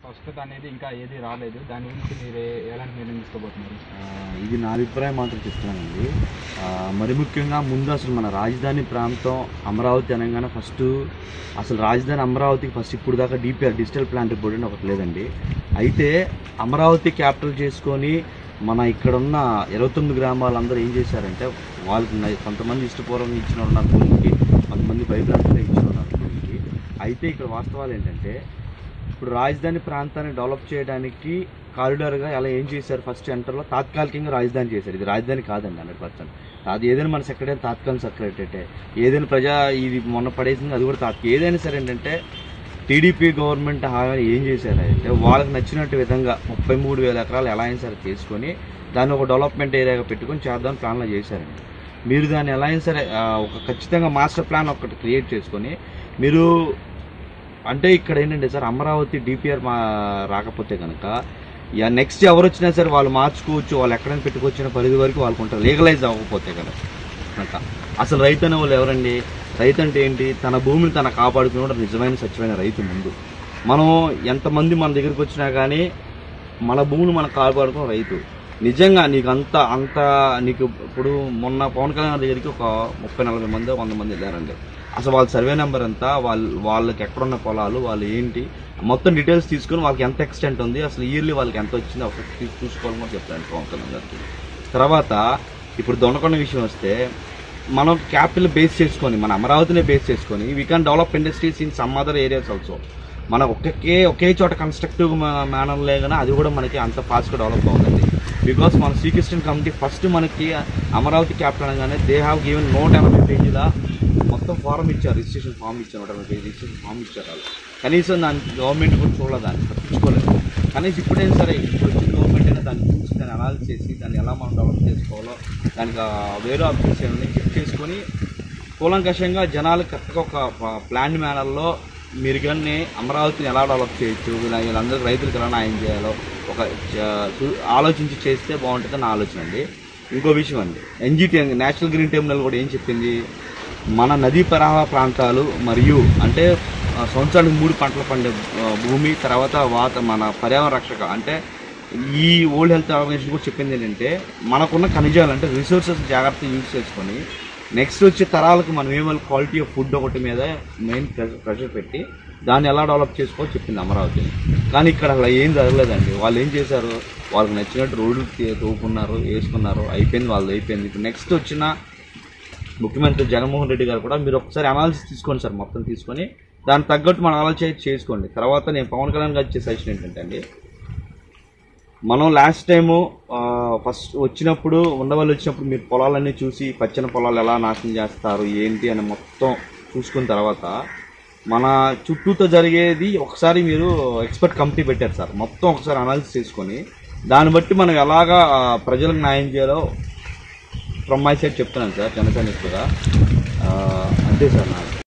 స్పష్టత అనేది ఇంకా ఏది రాలేదు దాని గురించి మీరు ఏ- ఎలాంటి నిర్ణయం తీసుకోబోతున్నారు ఆ, ఇది నా అభిప్రాయం మాత్రం చెప్తున్నానండి ఆ, మరి ముఖ్యంగా ముందు అసలు మన రాజధాని ప్రాంతం అమరావతి అనగానే ఫస్ట్ అసలు రాజధాని అమరావతికి ఫస్ట్ ఇప్పుడు దాకా డిపిఆర్ డిజిటల్ ప్లాన్ రిపోర్ట్ అని ఒకటి లేదండి అయితే అమరావతి క్యాపిటల్ చేసుకొని మన ఇక్కడ ఉన్న ఇరవై తొమ్మిది గ్రామాలందరూ ఏం చేశారంటే వాళ్ళకి నై- కొంతమంది ఇష్టపూర్వకంగా ఇచ్చిన వాళ్ళు ఉన్నారు భూమికి కొంతమంది భయభ్రాంతిగా ఇచ్చిన ఉన్నారు భూమికి అయితే ఇక్కడ వాస్తవాలు ఏంటంటే ఇప్పుడు రాజధాని ప్రాంతాన్ని డెవలప్ చేయడానికి కారిడార్గా అలా ఏం చేశారు ఫస్ట్ సెంటర్లో తాత్కాలికంగా రాజధాని చేశారు ఇది రాజధాని కాదండి హండ్రెడ్ పర్సెంట్ అది ఏదైనా మన సెక్రటరీ తాత్కాలిక సెక్రటరీ ఏదైనా ప్రజా ఇది మొన్న పడేసింది అది కూడా తాత్కాలిక ఏదైనా సరే ఏంటంటే టీడీపీ గవర్నమెంట్ హామీ ఏం చేశారంటే వాళ్ళకి నచ్చినట్టు విధంగా ముప్పై మూడు వేల ఎకరాలు ఎలా అయినా సరే చేసుకొని దాన్ని ఒక డెవలప్మెంట్ ఏరియాగా పెట్టుకొని చేద్దాం ప్లాన్లో చేశారండి మీరు దాన్ని ఎలా అయినా సరే ఆ, ఒక ఖచ్చితంగా మాస్టర్ ప్లాన్ ఒకటి క్రియేట్ చేసుకొని మీరు అంటే ఇక్కడ ఏంటంటే సార్ అమరావతి డిపిఆర్ మా రాకపోతే కనుక యా నెక్స్ట్ ఎవరు వచ్చినా సరే వాళ్ళు మార్చుకోవచ్చు వాళ్ళు ఎక్కడైనా పెట్టుకొచ్చిన పరిధి వరకు వాళ్ళకు ఉంటారు లీగలైజ్ అవ్వకపోతే కనుక కనుక అసలు రైతు అనే వాళ్ళు ఎవరండి రైతు అంటే ఏంటి తన భూమిని తన కాపాడుకునే నిజమైన సత్యమైన రైతు ముందు మనం ఎంతమంది మన దగ్గరికి వచ్చినా కానీ మన భూమిని మనం కాపాడుకున్న రైతు నిజంగా నీకు అంత అంత నీకు ఇప్పుడు మొన్న పవన్ కళ్యాణ్ గారి దగ్గరికి ఒక ముప్పై నలభై మంది వంద మంది వెళ్ళారండి అసలు వాళ్ళ సర్వే నెంబర్ ఎంత వాళ్ళు వాళ్ళకి ఎక్కడున్న పొలాలు వాళ్ళు ఏంటి మొత్తం డీటెయిల్స్ తీసుకొని వాళ్ళకి ఎంత ఎక్స్టెంట్ ఉంది అసలు ఇయర్లీ వాళ్ళకి ఎంత వచ్చిందో ఒకటి చూ- చూసుకోవాలని కూడా చెప్తాను పవన్ కళ్యాణ్ గారికి తర్వాత ఇప్పుడు దొండకొండ విషయం వస్తే మనం క్యాపిటల్ బేస్ చేసుకొని మన అమరావతిని బేస్ చేసుకొని we can develop industries in some other areas also మన ఒకే ఒకే చోట కన్స్ట్రక్టివ్ మేనర్ లేగానే అది కూడా మనకి అంత ఫాస్ట్గా డెవలప్ అవుతుంది బికాస్ మన శ్రీకృష్ణ కమిటీ ఫస్ట్ మనకి అమరావతి క్యాపిటల్ అనగానే దే హ్యావ్ గివెన్ నూట ఎనభై పేజీల మొత్తం ఫారం ఇచ్చారు రిజిస్ట్రేషన్ ఫామ్ ఇచ్చారు నూట ఎనభై పేజీ రిజిస్ట్రేషన్ ఫామ్ ఇచ్చారు వాళ్ళు కనీసం దాని గవర్నమెంట్ కూడా చూడలేదు దాన్ని పట్టించుకోలేదు కనీసం ఇప్పుడైనా సరే ఇప్పుడు వచ్చిన గవర్నమెంట్ అయినా దాన్ని చూసి దాన్ని అనాలిసిస్ చేసి దాన్ని ఎలా మనం డెవలప్ చేసుకోవాలో దానికి ఆ వేరే ఆప్షన్స్ ఏమైనా చెక్ చేసుకొని కూలంకషంగా జనాలు కరెక్ట్గా ఒక ప్లాన్ మేనర్లో మీరు కానీ అమరావతిని ఎలా డెవలప్ చేయొచ్చు వీళ్ళ- వీళ్ళందరికీ రైతులకు ఎలా న్యాయం చేయాలో ఒక చ- చూ- ఆలోచించి చేస్తే బాగుంటుంది నా ఆలోచన అండి ఇంకో విషయం అండి ఎన్జిటి నేషనల్ గ్రీన్ టెర్మినల్ కూడా ఏం చెప్పింది మన నదీ ప్రవాహ ప్రాంతాలు మరియు అంటే ఆ, సంవత్సరానికి మూడు పంటలు పండే ఆ, భూమి తర్వాత వాత మన పర్యావరణ రక్షక అంటే ఈ ఓల్డ్ హెల్త్ ఆర్గనైజేషన్ కూడా చెప్పింది ఏంటంటే మనకున్న ఖనిజాలు అంటే రిసోర్సెస్ జాగ్రత్తగా యూజ్ చేసుకొని నెక్స్ట్ వచ్చే తరాలకు మనం ఏమైనా క్వాలిటీ ఆఫ్ ఫుడ్ ఒకటి మీద మెయిన్ ప్రెషర్ ప్రెషర్ పెట్టి దాన్ని ఎలా డెవలప్ చేసుకోవాలో చెప్పింది అమరావతి కానీ ఇక్కడ అలా ఏం జరగలేదండి వాళ్ళు ఏం చేశారు వాళ్ళకి నచ్చినట్టు రోడ్లు తీ- తవ్వుకున్నారు వేసుకున్నారు అయిపోయింది వాళ్ళు అయిపోయింది ఇప్పుడు నెక్స్ట్ వచ్చిన ముఖ్యమంత్రి జగన్మోహన్ రెడ్డి గారు కూడా మీరు ఒకసారి అనాలిసిస్ తీసుకోండి సార్ మొత్తం తీసుకొని దానికి తగ్గట్టు మనం అనాలిసిస్ చేసుకోండి తర్వాత నేను పవన్ కళ్యాణ్ గారు ఇచ్చే సజెషన్ ఏంటంటే అండి మనం లాస్ట్ టైము ఫస్ట్ వచ్చినప్పుడు ఉండవల్లి వచ్చినప్పుడు మీరు పొలాలన్నీ చూసి పచ్చని పొలాలు ఎలా నాశనం చేస్తారు ఏంటి అని మొత్తం చూసుకున్న తర్వాత మన చుట్టూతో జరిగేది ఒకసారి మీరు ఎక్స్పర్ట్ కమిటీ పెట్టారు సార్ మొత్తం ఒకసారి అనాలిసిస్ చేసుకొని దాన్ని బట్టి మనం ఎలాగా ఆ, ప్రజలకు న్యాయం చేయాలో ఫ్రమ్ మై సైడ్ చెప్తున్నాను సార్ జనసైనికుగా ఆ, అంతే సార్ నాకు